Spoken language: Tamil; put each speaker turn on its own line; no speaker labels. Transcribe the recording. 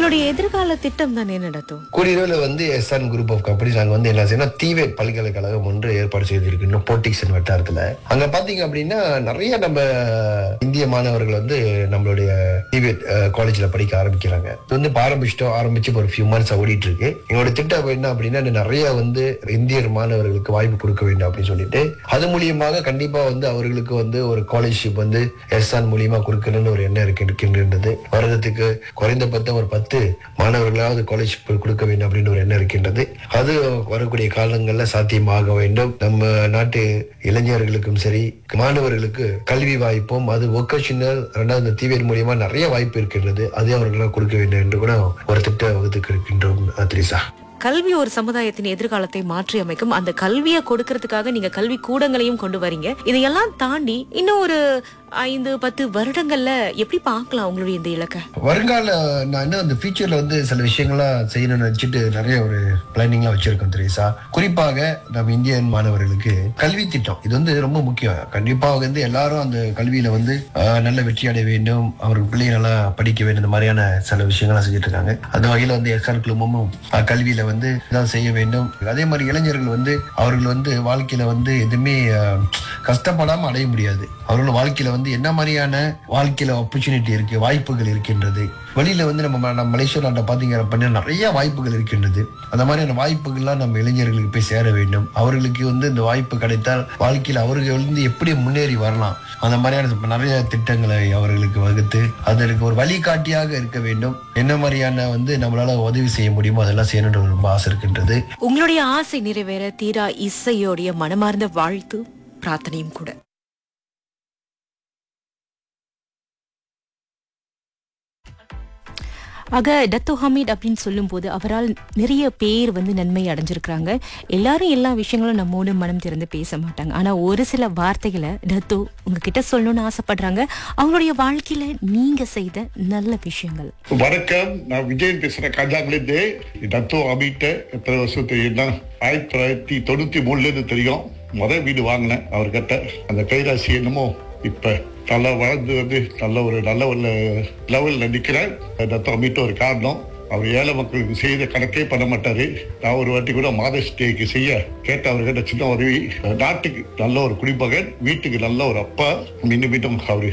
உங்களுடைய எதிர்கால திட்டம் தான் என்ன நடத்தும்
கூடியளவில் வந்து எஸ்ஆன் குரூப் ஆஃப் கம்பெனிஸ் அங்க வந்து என்ன செய்யணும் தீவேட் பல்கலைக்கழகம் ஒன்று ஏற்பாடு செய்திருக்கணும் போட்டிக்ஸன் வட்டாரத்துல அங்க பாத்தீங்க அப்படின்னா நிறைய நம்ம இந்திய மாணவர்கள் வந்து நம்மளுடைய தீவேட் காலேஜ்ல படிக்க ஆரம்பிக்கிறாங்க இது வந்து இப்ப ஆரம்பிச்சிட்டோம் ஆரம்பிச்சு இப்ப ஒரு ஃபியூ மந்த்ஸ் ஓடிட்டு இருக்கு எங்களோட திட்டம் என்ன அப்படின்னா இன்னும் நிறைய வந்து இந்தியர் மாணவர்களுக்கு வாய்ப்பு கொடுக்க வேண்டும் அப்படின்னு சொல்லிட்டு அது மூலியமாக கண்டிப்பா வந்து அவர்களுக்கு வந்து ஒரு காலேஜ்ஷிப் வந்து எஸ்ஆன் மூலியமா கொடுக்கணும்னு ஒரு எண்ணம் இருக்கு இருக்கின்றது வருடத்துக்கு குறைந்தபட்சம் ஒரு பத்து மாணவர்களாவது காலேஜ் கொடுக்க வேண்டும் அப்படின்னு ஒரு எண்ணம் இருக்கின்றது அது வரக்கூடிய காலங்கள்ல சாத்தியமாக வேண்டும் நம்ம நாட்டு இளைஞர்களுக்கும் சரி மாணவர்களுக்கு கல்வி வாய்ப்பும் அது ஒக்கேஷனல் ரெண்டாவது இந்த தீவிர மூலியமா நிறைய வாய்ப்பு இருக்கின்றது அது அவர்களுக்கு கொடுக்க வேண்டும் என்று கூட ஒரு திட்ட வகுத்துக்கு இருக்கின்றோம் திரிசா
கல்வி ஒரு சமுதாயத்தின் எதிர்காலத்தை மாற்றி அமைக்கும் அந்த கல்வியை கொடுக்கறதுக்காக நீங்க கல்வி கூடங்களையும் கொண்டு வரீங்க இதையெல்லாம் தாண்டி இன்னும் ஒரு ஐந்து பத்து வருடங்கள்ல எப்படி பார்க்கலாம் உங்களுடைய இந்த இலக்கை
வருங்கால நான் இன்னும் அந்த ஃபியூச்சர்ல வந்து சில விஷயங்கள்லாம் செய்யணும்னு நினைச்சிட்டு நிறைய ஒரு பிளானிங்லாம் வச்சிருக்கோம் திரேசா குறிப்பாக நம்ம இந்தியன் மாணவர்களுக்கு கல்வி திட்டம் இது வந்து ரொம்ப முக்கியம் கண்டிப்பாக வந்து எல்லாரும் அந்த கல்வியில வந்து ஆஹ், நல்ல வெற்றி அடைய வேண்டும் அவர்கள் பிள்ளைங்க நல்லா படிக்க வேண்டும் இந்த மாதிரியான சில விஷயங்கள்லாம் செஞ்சுட்டு இருக்காங்க அந்த வகையில வந்து எஸ்ஆர் குழுமமும் ஆஹ், கல்வியில வந்து இதான் செய்ய வேண்டும் அதே மாதிரி இளைஞர்கள் வந்து அவர்கள் வந்து வாழ்க்கையில வந்து எதுவுமே ஆஹ், கஷ்டப்படாம அடைய முடியாது அவர்கள் வாழ்க்கையில வந்து என்ன மாதிரியான வாழ்க்கையில ஆப்பர்ச்சுனிட்டி இருக்கு வாய்ப்புகள் இருக்கின்றது வெளியில வந்து நம்ம ம- நம்ம மலேசியா நாட்டை பாத்தீங்க அப்படின்னா நிறைய வாய்ப்புகள் இருக்கின்றது அந்த மாதிரியான வாய்ப்புகள்லாம் நம்ம இளைஞர்களுக்கு போய் சேர வேண்டும் அவர்களுக்கு வந்து இந்த வாய்ப்பு கிடைத்தால் வாழ்க்கையில் அவர்கள் வந்து எப்படி முன்னேறி வரலாம் அந்த மாதிரியான இப்ப நிறைய திட்டங்களை அவர்களுக்கு வகுத்து அதற்கு ஒரு வழிகாட்டியாக இருக்க வேண்டும் என்ன மாதிரியான வந்து நம்மளால உதவி செய்ய முடியுமோ அதெல்லாம் செய்யணுன்ற ரொம்ப ஆசை இருக்கின்றது
உங்களுடைய ஆசை நிறைவேற தீரா இசையோடைய மனமார்ந்த வாழ்த்து பிரார்த்தனையும் கூட ஆக டத்தோ ஹமீட் அப்படின்னு சொல்லும்போது அவரால் நிறைய பேர் வந்து நன்மை அடைஞ்சிருக்கிறாங்க எல்லாரும் எல்லா விஷயங்களும் நம்மோடு மனம் திறந்து பேச மாட்டாங்க ஆனா ஒரு சில வார்த்தைகளை டத்தோ உங்ககிட்ட சொல்லணும்னு ஆசைப்படுறாங்க அவங்களுடைய வாழ்க்கையில நீங்க செய்த நல்ல விஷயங்கள்
வணக்கம் நான் விஜயன் பேசுறேன் கஜாங்லேருந்து டத்தோ அமிட்ட எத்தனை வருஷம் தெரியும்னா ஆயிரத்தி தொள்ளாயிரத்தி தொண்ணூத்தி மூணுல இருந்து தெரியும் முதல் வீடு வாங்கினேன் அவர்கிட்ட அந்த கைராசி என்னமோ இப்ப நல்லா வளர்ந்து வந்து நல்ல ஒரு நல்ல ஒரு லெவல்ல நிக்கிறேன் டத்தோ அமிட்ட ஒரு காரணம் அவர் ஏழை மக்களுக்கு செய்த கணக்கே பண்ண மாட்டாரு நான் ஒரு வாட்டி கூட மாதர்ஸ் டேக்கு செய்ய கேட்ட அவர்கிட்ட சின்ன உதவி நாட்டுக்கு நல்ல ஒரு குடிமகன் வீட்டுக்கு நல்ல ஒரு அப்பா மீண்டும் மீண்டும் அவர்